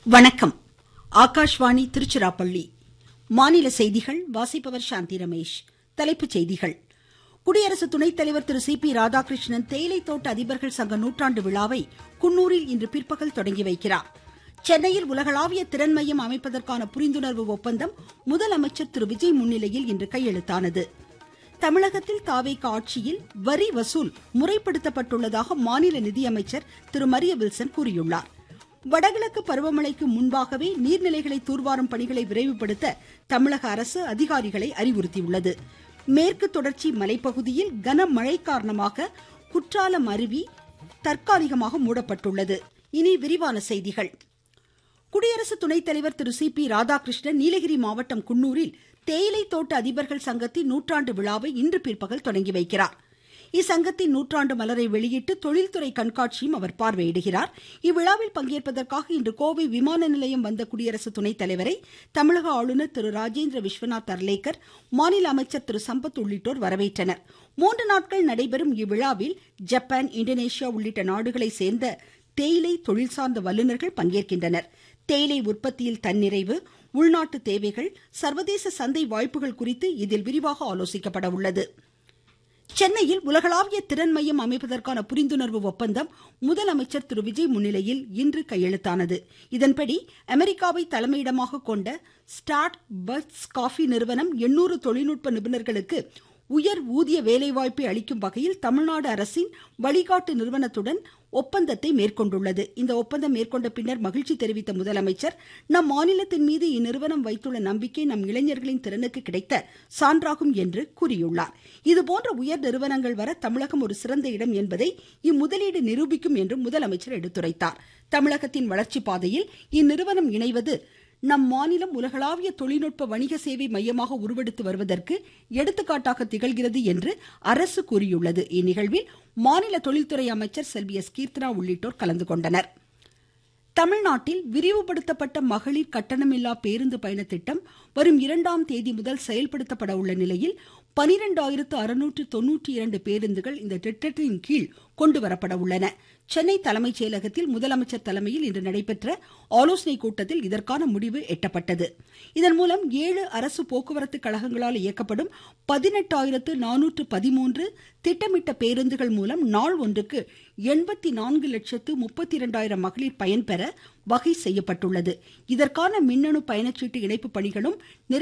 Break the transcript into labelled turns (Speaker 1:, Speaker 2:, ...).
Speaker 1: வணக்கம் ஆகாஷ்வாணி திருச்சிராப்பள்ளி மாநில செய்திகள் வாசிப்பவர் சாந்தி ரமேஷ் தலைப்புச் செய்திகள் குடியரசு துணைத் தலைவர் திரு சி பி ராதாகிருஷ்ணன் தேயிலை தோட்ட அதிபர்கள் சங்க நூற்றாண்டு விழாவை குன்னூரில் இன்று பிற்பகல் தொடங்கி வைக்கிறார் சென்னையில் உலகளாவிய திறன் மையம் அமைப்பதற்கான புரிந்துணர்வு ஒப்பந்தம் முதலமைச்சர் திரு விஜய் முன்னிலையில் இன்று கையெழுத்தானது தமிழகத்தில் தாவேக ஆட்சியில் வரி வசூல் முறைப்படுத்தப்பட்டுள்ளதாக மாநில நிதியமைச்சர் திரு மரிய வில்சன் கூறியுள்ளார் வடகிழக்கு பருவமழைக்கு முன்பாகவே நீர்நிலைகளை தூர்வாரும் பணிகளை விரைவுபடுத்த தமிழக அரசு அதிகாரிகளை அறிவுறுத்தியுள்ளது மேற்கு தொடர்ச்சி மலைப்பகுதியில் கனமழை காரணமாக குற்றாலம் அருவி தற்காலிகமாக மூடப்பட்டுள்ளது இனி விரிவான செய்திகள் குடியரசு துணைத் தலைவர் திரு சி பி ராதாகிருஷ்ணன் நீலகிரி மாவட்டம் குன்னூரில் தேயிலை தோட்ட அதிபர்கள் சங்கத்தின் நூற்றாண்டு விழாவை இன்று பிற்பகல் தொடங்கி வைக்கிறார் இச்சங்கத்தின் நூற்றாண்டு மலரை வெளியிட்டு தொழில்துறை கண்காட்சியும் அவர் பார்வையிடுகிறார் இவ்விழாவில் பங்கேற்பதற்காக இன்று கோவை விமான நிலையம் வந்த குடியரசு துணைத் தலைவரை தமிழக ஆளுநர் திரு ராஜேந்திர விஸ்வநாத் அர்லேக்கர் மாநில அமைச்சர் திரு சம்பத் உள்ளிட்டோர் வரவேற்றனர் மூன்று நாட்கள் நடைபெறும் இவ்விழாவில் ஜப்பான் இந்தோனேஷியா உள்ளிட்ட நாடுகளை சேர்ந்த தேயிலை தொழில் சார்ந்த வல்லுநர்கள் பங்கேற்கின்றனர் தேயிலை உற்பத்தியில் தன்னிறைவு உள்நாட்டு தேவைகள் சர்வதேச சந்தை வாய்ப்புகள் குறித்து இதில் விரிவாக ஆலோசிக்கப்பட உள்ளது சென்னையில் உலகளாவிய திறன் மையம் அமைப்பதற்கான புரிந்துணர்வு ஒப்பந்தம் முதலமைச்சர் திரு விஜய் முன்னிலையில் இன்று கையெழுத்தானது இதன்படி அமெரிக்காவை தலைமையிடமாக கொண்ட ஸ்டார்ட் பர்ட்ஸ் காஃபி நிறுவனம் எண்ணூறு தொழில்நுட்ப நிபுணர்களுக்கு உயர் ஊதிய வேலைவாய்ப்பை அளிக்கும் வகையில் தமிழ்நாடு அரசின் வழிகாட்டு நிறுவனத்துடன் ஒப்பந்தத்தை மேற்கொண்டுள்ளது இந்த ஒப்பந்தம் மேற்கொண்ட பின்னர் மகிழ்ச்சி தெரிவித்த முதலமைச்சர் நம் மாநிலத்தின் மீது இந்நிறுவனம் வைத்துள்ள நம்பிக்கை நம் இளைஞர்களின் திறனுக்கு கிடைத்த சான்றாகும் என்று கூறியுள்ளார் இதுபோன்ற உயர் நிறுவனங்கள் வர தமிழகம் ஒரு சிறந்த இடம் என்பதை இம்முதலீடு நிரூபிக்கும் என்று முதலமைச்சர் எடுத்துரைத்தார் தமிழகத்தின் வளர்ச்சி பாதையில் இந்நிறுவனம் இணைவது நம் மாநிலம் உலகளாவிய தொழில்நுட்ப வணிக சேவை மையமாக உருவெடுத்து வருவதற்கு எடுத்துக்காட்டாக திகழ்கிறது என்று அரசு கூறியுள்ளது இந்நிகழ்வில் மாநில தொழில்துறை அமைச்சர் செல்வி எஸ் கீர்த்தனா உள்ளிட்டோர் கலந்து கொண்டனர் தமிழ்நாட்டில் விரிவுபடுத்தப்பட்ட மகளிர் கட்டணமில்லா பேருந்து பயண திட்டம் வரும் இரண்டாம் தேதி முதல் செயல்படுத்தப்பட உள்ள நிலையில் பனிரெண்டாயிரத்து அறுநூற்று தொன்னூற்றி இரண்டு பேருந்துகள் இந்த திட்டத்தின் கீழ் கொண்டு வரப்பட உள்ளன சென்னை தலைமைச் செயலகத்தில் முதலமைச்சர் தலைமையில் இன்று நடைபெற்ற ஆலோசனை கூட்டத்தில் இதற்கான முடிவு எட்டப்பட்டது இதன் மூலம் ஏழு அரசு போக்குவரத்து கழகங்களால் இயக்கப்படும் பதினெட்டாயிரத்து நானூற்று பதிமூன்று திட்டமிட்ட பேருந்துகள் மூலம் நாள் ஒன்றுக்கு எண்பத்தி நான்கு லட்சத்து முப்பத்தி இரண்டாயிரம் மகளிர் பயன்பெற வகை செய்யப்பட்டுள்ளது இதற்கான மின்னணு பயணச்சீட்டு இணைப்பு பணிகளும்